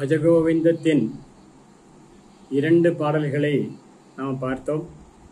பஜகோவிந்தத்தின் இரண்டு பாடல்களை நாம் பார்த்தோம்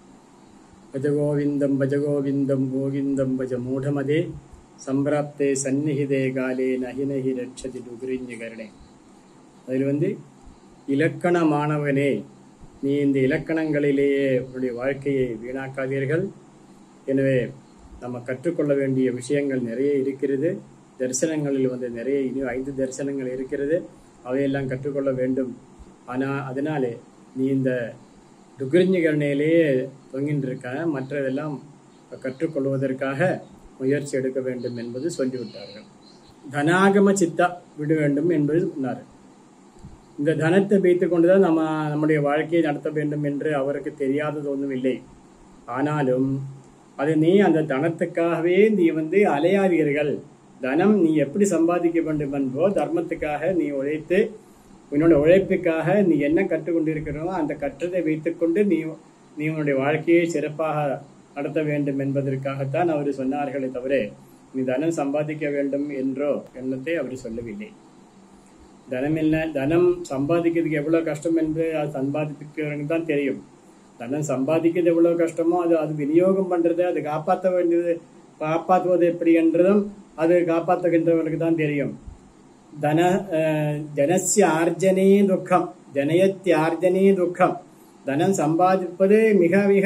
பஜகோவிந்தம் பஜகோவிந்தம் கோவிந்தம் பஜ மூடமதே சம்பிராப்தே சந்நிகிதே காலே நகி நகி ரட்சதி டுகுரிஞ்சகரணே அதில் வந்து இலக்கண மாணவனே நீ இந்த இலக்கணங்களிலேயே உன்னுடைய வாழ்க்கையை வீணாக்காதீர்கள் எனவே நம்ம கற்றுக்கொள்ள வேண்டிய விஷயங்கள் நிறைய இருக்கிறது தரிசனங்களில் வந்து நிறைய இன்னும் ஐந்து தரிசனங்கள் இருக்கிறது அவையெல்லாம் கற்றுக்கொள்ள வேண்டும் ஆனால் அதனாலே நீ இந்த டுகுரிஞ்சிகரணையிலேயே தொங்கின்றிருக்க மற்றதெல்லாம் கற்றுக்கொள்வதற்காக முயற்சி எடுக்க வேண்டும் என்பது சொல்லிவிட்டார்கள் தனாகம சித்தா விட வேண்டும் என்பது சொன்னார் இந்த தனத்தை வைத்துக் கொண்டுதான் நம்ம நம்முடைய வாழ்க்கையை நடத்த வேண்டும் என்று அவருக்கு தெரியாதது ஒன்றும் இல்லை ஆனாலும் அது நீ அந்த தனத்துக்காகவே நீ வந்து அலையாதீர்கள் தனம் நீ எப்படி சம்பாதிக்க வேண்டும் என்போ தர்மத்துக்காக நீ உழைத்து உன்னோட உழைப்புக்காக நீ என்ன கற்றுக்கொண்டிருக்கிறோ அந்த கற்றதை வைத்துக்கொண்டு நீ நீ உன்னுடைய வாழ்க்கையை சிறப்பாக நடத்த வேண்டும் என்பதற்காகத்தான் அவர் சொன்னார்களே தவிர நீ தனம் சம்பாதிக்க வேண்டும் என்றோ எண்ணத்தை அவர் சொல்லவில்லை தனம் என்ன தனம் சம்பாதிக்கிறதுக்கு எவ்வளவு கஷ்டம் என்று அது சம்பாதிக்கிறவனுக்கு தான் தெரியும் தனம் சம்பாதிக்கிறது எவ்வளவு கஷ்டமோ அது அது விநியோகம் பண்றது அது காப்பாற்ற வேண்டியது காப்பாற்றுவது எப்படி என்றதும் அது காப்பாற்றுகின்றவனுக்கு தான் தெரியும் தன ஜனசிய ஆர்ஜனே துக்கம் ஜனயத்தியார்ஜனே துக்கம் தனம் சம்பாதிப்பது மிக மிக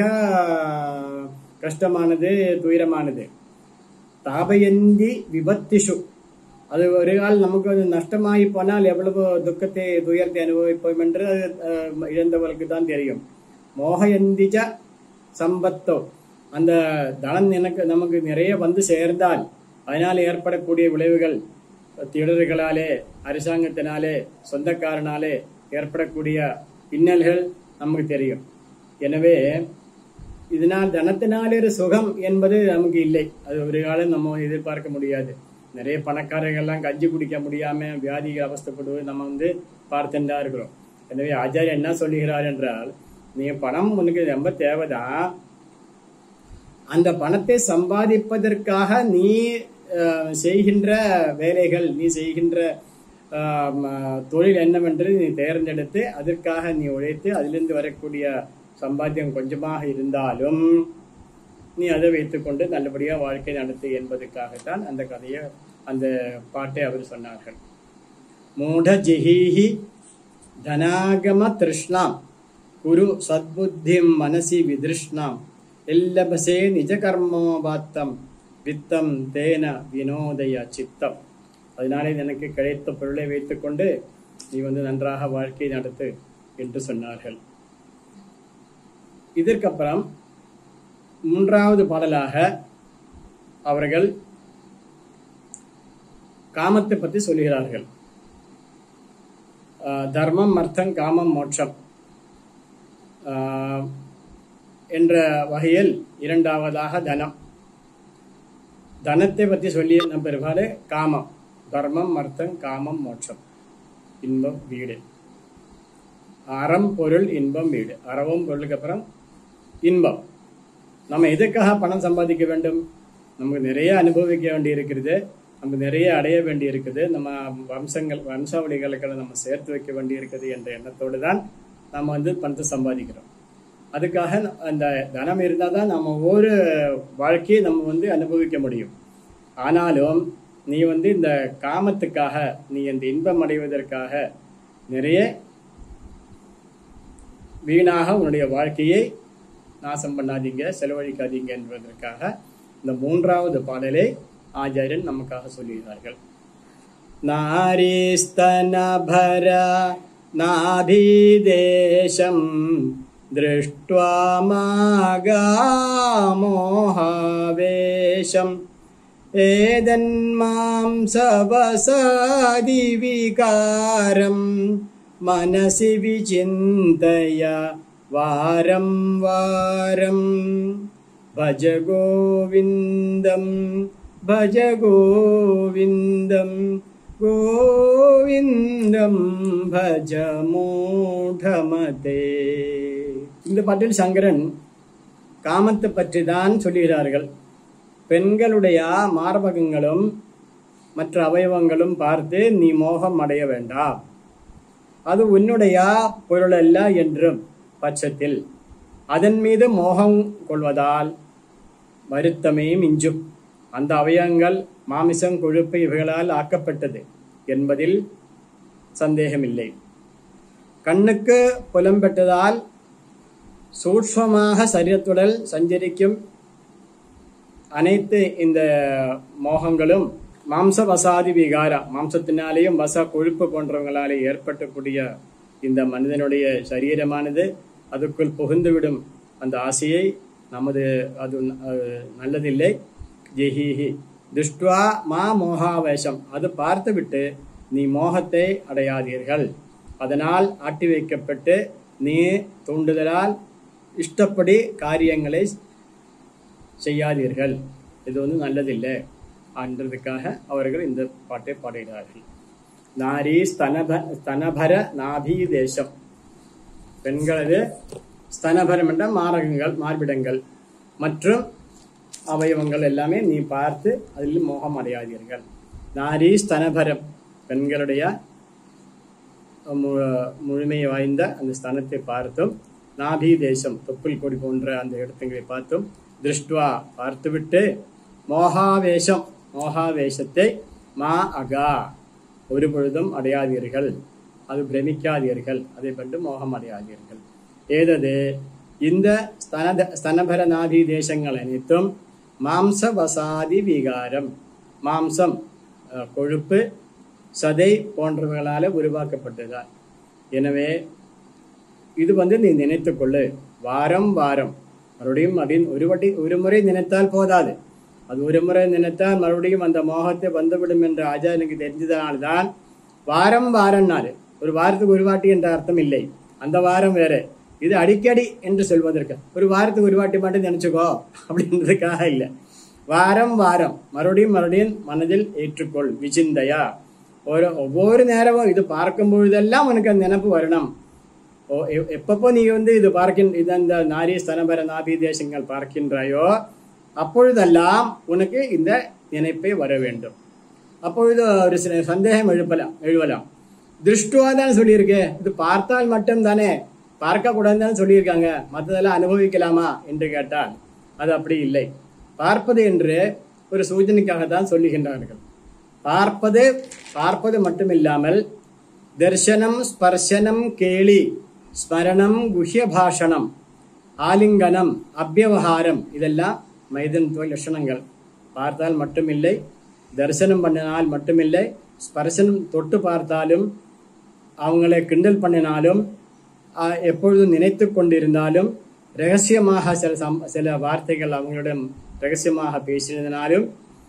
கஷ்டமானது துயரமானது தாபயந்தி விபத்திஷு அது ஒரு கால் நமக்கு அது நஷ்டமாகி போனால் எவ்வளவு துக்கத்தை துயரத்தை அனுபவிப்போம் என்று அது இழந்தவர்களுக்கு தான் தெரியும் மோகயந்திஜ சம்பத்தோ அந்த தனம் எனக்கு நமக்கு நிறைய வந்து சேர்ந்தால் அதனால் ஏற்படக்கூடிய விளைவுகள் திடர்களாலே அரசாங்கத்தினாலே சொந்தக்காரனாலே ஏற்படக்கூடிய பின்னல்கள் நமக்கு தெரியும் எனவே இதனால் தனத்தினாலே ஒரு சுகம் என்பது நமக்கு இல்லை அது ஒரு காலம் நம்ம எதிர்பார்க்க முடியாது நிறைய பணக்காரர்கள்லாம் கஞ்சி குடிக்க முடியாம வியாதிகள் அவஸ்தப்படுவது நம்ம வந்து பார்த்துட்டா இருக்கிறோம் எனவே ஆச்சாரியர் என்ன சொல்லுகிறார் என்றால் நீ பணம் உனக்கு ரொம்ப தேவைதான் அந்த பணத்தை சம்பாதிப்பதற்காக நீ செய்கின்ற வேலைகள் நீ செய்கின்ற தொழில் என்னவென்று நீ தேர்ந்தெடுத்து அதற்காக நீ உழைத்து அதிலிருந்து வரக்கூடிய சம்பாத்தியம் கொஞ்சமாக இருந்தாலும் நீ அதை வைத்துக்கொண்டு நல்லபடியாக வாழ்க்கை நடத்து என்பதற்காகத்தான் அந்த கதையை அந்த பாட்டை அவர் சொன்னார்கள் மூட ஜிஹீஹி தனாகம திருஷ்ணாம் குரு சத்புத்திம் மனசி விதிருஷ்ணாம் எல்லபசே நிஜ கர்மோபாத்தம் வித்தம் தேன வினோதய சித்தம் அதனாலே எனக்கு கிடைத்த பொருளை வைத்துக்கொண்டு நீ வந்து நன்றாக வாழ்க்கை நடத்து என்று சொன்னார்கள் இதற்கப்புறம் மூன்றாவது பாடலாக அவர்கள் காமத்தை பற்றி சொல்லுகிறார்கள் தர்மம் அர்த்தம் காமம் மோட்சம் என்ற வகையில் இரண்டாவதாக தனம் தனத்தை பற்றி சொல்லிய நம் பிற்பாடு காமம் தர்மம் அர்த்தம் காமம் மோட்சம் இன்பம் வீடு அறம் பொருள் இன்பம் வீடு அறவும் பொருளுக்கு அப்புறம் இன்பம் நம்ம எதுக்காக பணம் சம்பாதிக்க வேண்டும் நமக்கு நிறைய அனுபவிக்க வேண்டி இருக்கிறது நம்ம நிறைய அடைய வேண்டி இருக்குது நம்ம வம்சங்கள் வம்சாவளிகளுக்கு நம்ம சேர்த்து வைக்க வேண்டி இருக்குது என்ற எண்ணத்தோடு தான் நம்ம வந்து பணத்தை சம்பாதிக்கிறோம் அதுக்காக அந்த தனம் இருந்தால் தான் நம்ம ஒவ்வொரு வாழ்க்கையை நம்ம வந்து அனுபவிக்க முடியும் ஆனாலும் நீ வந்து இந்த காமத்துக்காக நீ இந்த இன்பம் அடைவதற்காக நிறைய வீணாக உன்னுடைய வாழ்க்கையை நாசம் பண்ணாதீங்க செலவழிக்காதீங்க என்பதற்காக இந்த மூன்றாவது பாடலை ஆச்சாரியன் நமக்காக சொல்லுகிறார்கள் நாரீஸ்தனபர நாபீதேசம் दृष्ट्वा मागामोहावेशम् एदन्मां सवसादिविकारम् मनसि विचिन्तय वारं वारम् भज गोविन्दं भज गोविन्दम् கோவிந்தம் பஜ மூடமதே இந்த பாட்டில் சங்கரன் காமத்தை பற்றி தான் சொல்லுகிறார்கள் பெண்களுடைய மார்பகங்களும் மற்ற அவயவங்களும் பார்த்து நீ மோகம் அடைய வேண்டாம் அது உன்னுடைய பொருளல்ல என்றும் பட்சத்தில் அதன் மீது மோகம் கொள்வதால் வருத்தமே மிஞ்சும் அந்த அவயங்கள் மாமிசம் கொழுப்பு இவைகளால் ஆக்கப்பட்டது என்பதில் சந்தேகமில்லை கண்ணுக்கு புலம்பெற்றதால் சூட்சமாக சரீரத்துடல் சஞ்சரிக்கும் அனைத்து இந்த மோகங்களும் மாம்ச வசாதி விகாரா மாம்சத்தினாலேயும் வச கொழுப்பு போன்றவங்களாலே ஏற்பட்டக்கூடிய இந்த மனிதனுடைய சரீரமானது அதுக்குள் புகுந்துவிடும் அந்த ஆசையை நமது அது அஹ், நல்லதில்லை ஜெஹிஹி துஷ்டுவா மா மோகாவேஷம் அது பார்த்துவிட்டு நீ மோகத்தை அடையாதீர்கள் அதனால் ஆட்டி வைக்கப்பட்டு நீ தூண்டுதலால் இஷ்டப்படி காரியங்களை செய்யாதீர்கள் இது வந்து நல்லதில்லை என்றதுக்காக அவர்கள் இந்த பாட்டை பாடுகிறார்கள் நாரி ஸ்தனப ஸ்தனபர நாபி தேசம் பெண்களது ஸ்தனபரம் என்ற மாரகங்கள் மார்பிடங்கள் மற்றும் அவயவங்கள் எல்லாமே நீ பார்த்து அதில் மோகம் அடையாதீர்கள் நாரி ஸ்தனபரம் பெண்களுடைய மு- முழுமை வாய்ந்த அந்த ஸ்தனத்தை பார்த்தும் நாபி தேசம் தொப்புள் கொடி போன்ற அந்த இடத்துங்களை பார்த்தும் திருஷ்டுவா பார்த்துவிட்டு மோகாவேஷம் மோகாவேஷத்தை மா அகா ஒரு பொழுதும் அடையாதீர்கள் அது பிரமிக்காதீர்கள் அதை கண்டு மோகம் அடையாதீர்கள் ஏதது இந்த ஸ்தன ஸ்தனபர நாபி தேசங்கள் அனைத்தும் மாம்சவசாதி விகாரம் மாம்சம் அஹ், கொழுப்பு சதை போன்றவர்களால உருவாக்கப்பட்டதா எனவே இது வந்து நீ நினைத்துக் கொள்ளு வாரம் வாரம் மறுபடியும் அப்படின்னு ஒரு வாட்டி ஒரு முறை நினைத்தால் போதாது அது ஒரு முறை நினைத்தால் மறுபடியும் அந்த மோகத்தை வந்துவிடும் என்ற ஆச்சாரியனுக்கு தெரிஞ்சதனால்தான் வாரம் வாரம்னாரு ஒரு வாரத்துக்கு ஒரு வாட்டி என்ற அர்த்தம் இல்லை அந்த வாரம் வேற இது அடிக்கடி என்று சொல்வதற்கு ஒரு வாரத்துக்கு ஒரு வாட்டி மட்டும் நினைச்சுக்கோ அப்படின்றதுக்காக இல்லை வாரம் வாரம் மறுபடியும் மறுபடியும் மனதில் ஏற்றுக்கொள் விசிந்தையா ஒரு ஒவ்வொரு நேரமும் இது பார்க்கும் பொழுதெல்லாம் உனக்கு அந்த நினைப்பு வரணும் ஓ எ- எப்பப்போ நீ வந்து இது பார்க்கின் இது அந்த நாரி ஸ்தனபர நாபி தேசங்கள் பார்க்கின்றாயோ அப்பொழுதெல்லாம் உனக்கு இந்த நினைப்பை வர வேண்டும் அப்பொழுது ஒரு சில சந்தேகம் எழுப்பலாம் எழுவலாம் திருஷ்டுவா தான் சொல்லியிருக்கு இது பார்த்தால் மட்டும் தானே பார்க்க கூடாதுன்னு சொல்லியிருக்காங்க மற்றதெல்லாம் அனுபவிக்கலாமா என்று கேட்டால் அது அப்படி இல்லை பார்ப்பது என்று ஒரு சூச்சனைக்காக தான் சொல்லுகின்றார்கள் பார்ப்பது பார்ப்பது மட்டுமில்லாமல் தர்சனம் ஸ்பர்சனம் கேலி ஸ்மரணம் குஹ்ய பாஷணம் ஆலிங்கனம் அபியவகாரம் இதெல்லாம் மைதன்துவ லட்சணங்கள் பார்த்தால் மட்டுமில்லை தரிசனம் பண்ணினால் மட்டுமில்லை ஸ்பர்சனம் தொட்டு பார்த்தாலும் அவங்களை கிண்டல் பண்ணினாலும் ஆஹ், எப்பொழுதும் நினைத்து கொண்டிருந்தாலும் ரகசியமாக சில சம் சில வார்த்தைகள் அவங்களிடம் ரகசியமாக பேசினதினாலும்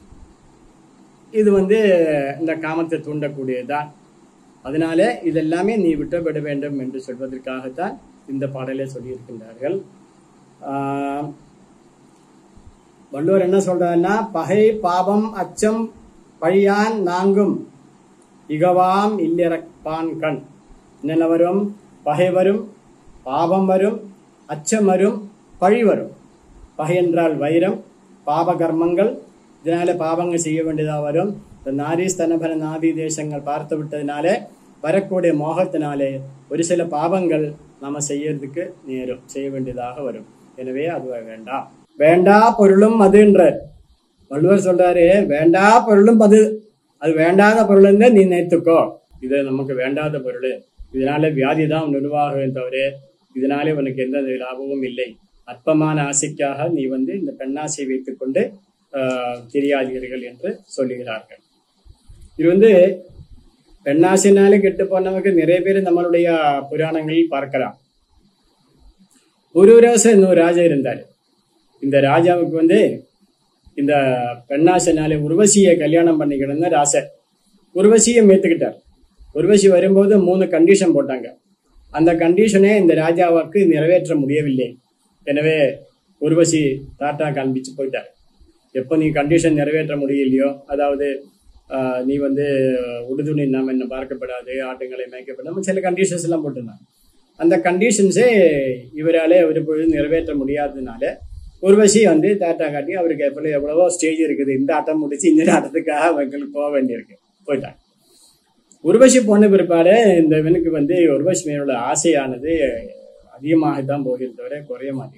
இது வந்து இந்த காமத்தை தூண்டக்கூடியதுதான் அதனால இதெல்லாமே நீ விட்டுவிட வேண்டும் என்று சொல்வதற்காகத்தான் இந்த பாடலை சொல்லியிருக்கின்றார்கள் ஆஹ், வள்ளுவர் என்ன சொல்றாருன்னா பகை பாபம் அச்சம் பழியான் நாங்கும் இகவாம் இல்லிறப்பான் கண் என்னென்ன வரும் பகை வரும் பாபம் வரும் அச்சம் வரும் பழி வரும் பகை என்றால் வைரம் பாப கர்மங்கள் இதனால பாவங்கள் செய்ய வேண்டியதா வரும் இந்த நாரி ஸ்தனபர நாதி தேசங்கள் பார்த்து விட்டதுனால வரக்கூடிய மோகத்தினாலே ஒரு சில பாவங்கள் நாம செய்யறதுக்கு நேரும் செய்ய வேண்டியதாக வரும் எனவே அது வேண்டாம் வேண்டா பொருளும் அதுன்றார் வள்ளுவர் சொல்றாரு வேண்டா பொருளும் அது அது வேண்டாத பொருள் நீ நினைத்துக்கோ இது நமக்கு வேண்டாத பொருள் இதனால வியாதி தான் நிர்வாகம் தவிர இதனாலே உனக்கு எந்த லாபமும் இல்லை அற்பமான ஆசைக்காக நீ வந்து இந்த பெண்ணாசை வைத்துக்கொண்டு ஆஹ், திரியாதீர்கள் என்று சொல்லுகிறார்கள் இது வந்து பெண்ணாசைனாலே கெட்டு போனவங்க நிறைய பேர் நம்மளுடைய புராணங்களில் பார்க்கலாம் புரூராச இன்னொரு ராஜா இருந்தார் இந்த ராஜாவுக்கு வந்து இந்த பெண்ணாசைனாலே உர்வசியை கல்யாணம் பண்ணிக்கிட்டு ராசை உர்வசியை மேத்துக்கிட்டார் உர்வசி வரும்போது மூணு கண்டிஷன் போட்டாங்க அந்த கண்டிஷனை இந்த ராஜாவுக்கு நிறைவேற்ற முடியவில்லை எனவே உர்வசி டாட்டா காண்பிச்சு போயிட்டார் எப்போ நீ கண்டிஷன் நிறைவேற்ற முடியலையோ அதாவது ஆஹ், நீ வந்து உடுதுணி நாம் என்ன பார்க்கப்படாது ஆட்டுங்களை மேய்க்கப்படாம சில கண்டிஷன்ஸ் எல்லாம் போட்டிருந்தாங்க அந்த கண்டிஷன்ஸே இவராலே ஒரு பொழுது நிறைவேற்ற முடியாததுனால உர்வசி வந்து டாட்டா காட்டி அவருக்கு எப்போ எவ்வளவோ ஸ்டேஜ் இருக்குது இந்த ஆட்டம் முடிச்சு இந்த ஆட்டத்துக்காக அவங்களுக்கு போக வேண்டியிருக்கு போயிட்டாங்க உர்வசி போன பிற்பாடு இந்த இவனுக்கு வந்து உர்வசி மேலோட ஆசையானது அதிகமாகத்தான் போகிறது தவிர குறைய மாட்டேங்குது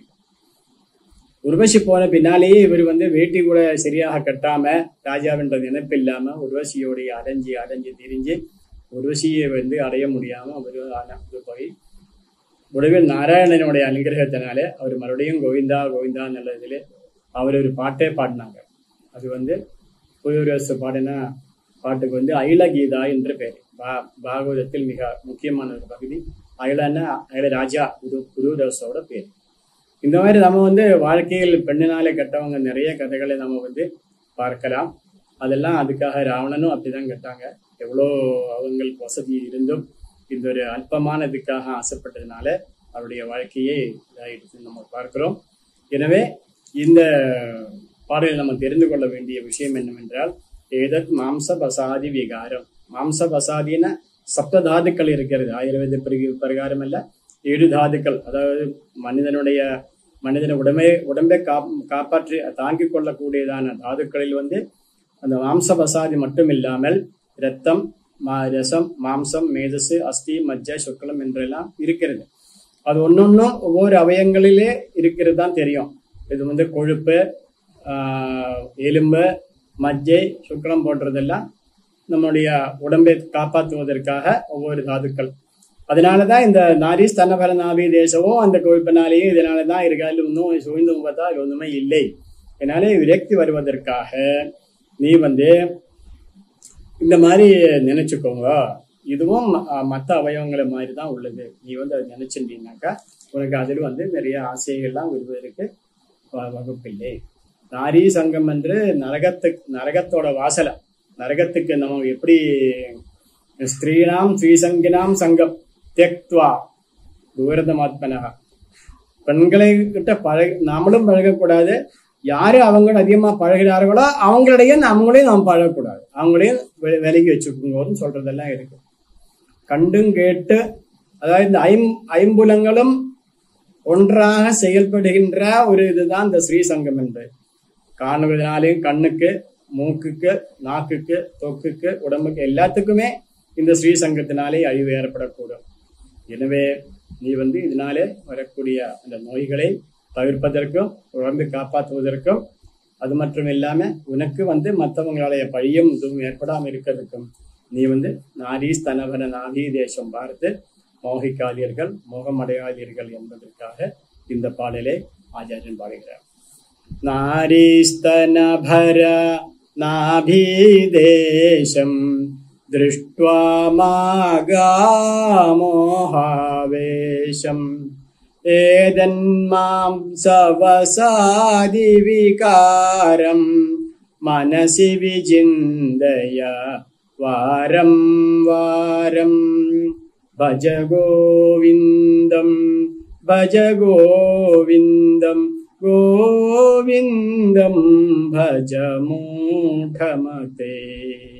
உர்வசி போன பின்னாலேயே இவர் வந்து வேட்டி கூட சரியாக கட்டாம ராஜாவின்ற நினைப்பு இல்லாம உர்வசியோடைய அடைஞ்சு அடைஞ்சு திரிஞ்சு உர்வசியை வந்து அடைய முடியாம அவர் அனர்ந்து போய் முடிவில் நாராயணனுடைய அனுகிரகத்தினாலே அவர் மறுபடியும் கோவிந்தா கோவிந்தா நல்லதுல அவர் ஒரு பாட்டே பாடினாங்க அது வந்து புயரசு பாடின பாட்டுக்கு வந்து அயிலகீதா என்று பெயர் பா பாகவதத்தில் மிக முக்கியமான ஒரு பகுதி அயிலன்னா அயில ராஜா புது புதுரசோட பேர் இந்த மாதிரி நம்ம வந்து வாழ்க்கையில் பெண்ணினாலே கெட்டவங்க நிறைய கதைகளை நம்ம வந்து பார்க்கலாம் அதெல்லாம் அதுக்காக ராவணனும் அப்படிதான் கெட்டாங்க எவ்வளோ அவங்களுக்கு வசதி இருந்தும் இந்த ஒரு அல்பமானதுக்காக ஆசைப்பட்டதுனால அவருடைய வாழ்க்கையே இதாயிடுச்சு நம்ம பார்க்கிறோம் எனவே இந்த பாடலில் நம்ம தெரிந்து கொள்ள வேண்டிய விஷயம் என்னவென்றால் ஏதத் மாம்ச பசாதி விகாரம் மாம்ச பசாதின சப்த தாதுக்கள் இருக்கிறது ஆயுர்வேத பிரி பிரகாரம் அல்ல ஏழு தாதுக்கள் அதாவது மனிதனுடைய மனிதன உடம்பை உடம்பை காப் காப்பாற்றி தாங்கிக் கொள்ளக்கூடியதான தாதுக்களில் வந்து அந்த மாம்ச பசாதி மட்டும் இல்லாமல் இரத்தம் மா ரசம் மாம்சம் மேதசு அஸ்தி மஜ்ஜ சுக்லம் என்றெல்லாம் இருக்கிறது அது ஒன்னொன்னும் ஒவ்வொரு அவயங்களிலே இருக்கிறது தான் தெரியும் இது வந்து கொழுப்பு ஆஹ், எலும்பு மஜ்ஜை சுக்லம் போன்றதெல்லாம் நம்முடைய உடம்பை காப்பாற்றுவதற்காக ஒவ்வொரு தாதுக்கள் அதனாலதான் இந்த நாரி ஸ்தனபல நாபி தேசமும் அந்த கொழுப்பினாலேயும் இதனாலதான் இருக்கு அதில் ஒன்றும் சூழ்ந்து பார்த்தா அது ஒன்றுமே இல்லை இதனாலே விரக்தி வருவதற்காக நீ வந்து இந்த மாதிரி நினைச்சுக்கோங்க இதுவும் மற்ற அவயவங்களை மாதிரி தான் உள்ளது நீ வந்து அதை நினைச்சிருந்தீங்கன்னாக்கா உனக்கு அதில் வந்து நிறைய ஆசைகள்லாம் வருவதற்கு வ- வகுப்பில்லை நாரி சங்கம் என்று நரகத்துக்கு நரகத்தோட வாசலை நரகத்துக்கு நம்ம எப்படி ஸ்திரீனாம் ஸ்ரீசங்கினாம் சங்கம் தியக்துவா தூரதமாத்மனகா பெண்களை கிட்ட பழக நாமளும் பழகக்கூடாது யாரு அவங்க அதிகமா பழகிறார்களோ அவங்களிடையே நம்மளையும் நாம் பழகக்கூடாது அவங்களையும் வெ- விலகி வச்சுக்கோங்கன்னு சொல்றதெல்லாம் இருக்கு கண்டும் கேட்டு அதாவது இந்த ஐம் ஐம்புலங்களும் ஒன்றாக செயல்படுகின்ற ஒரு இதுதான் இந்த ஸ்ரீசங்கம் என்பது காணுவதனாலையும் கண்ணுக்கு மூக்குக்கு நாக்குக்கு தொக்குக்கு உடம்புக்கு எல்லாத்துக்குமே இந்த ஸ்ரீசங்கத்தினாலே அழிவு ஏற்படக்கூடும் எனவே நீ வந்து இதனாலே வரக்கூடிய அந்த நோய்களை தவிர்ப்பதற்கும் உடம்பை காப்பாற்றுவதற்கும் அது மட்டும் இல்லாம உனக்கு வந்து மற்றவங்களுடைய பழியும் இதுவும் ஏற்படாமல் இருக்கிறதுக்கும் நீ வந்து நாரி ஸ்தனவன நாகி தேசம் பார்த்து மோகிக்காதீர்கள் மோகமடையாதீர்கள் என்பதற்காக இந்த பாடலை ஆச்சாரியன் பாடுகிறார் नारीस्तनभर नाभीदेशम् दृष्ट्वा मागामोहावेशम् एदन्मां सवसादिविकारम् मनसि विचिन्तय वारं वारम् भज गोविन्दम् भज गोविन्दम् गोविन्दं भज मूढमते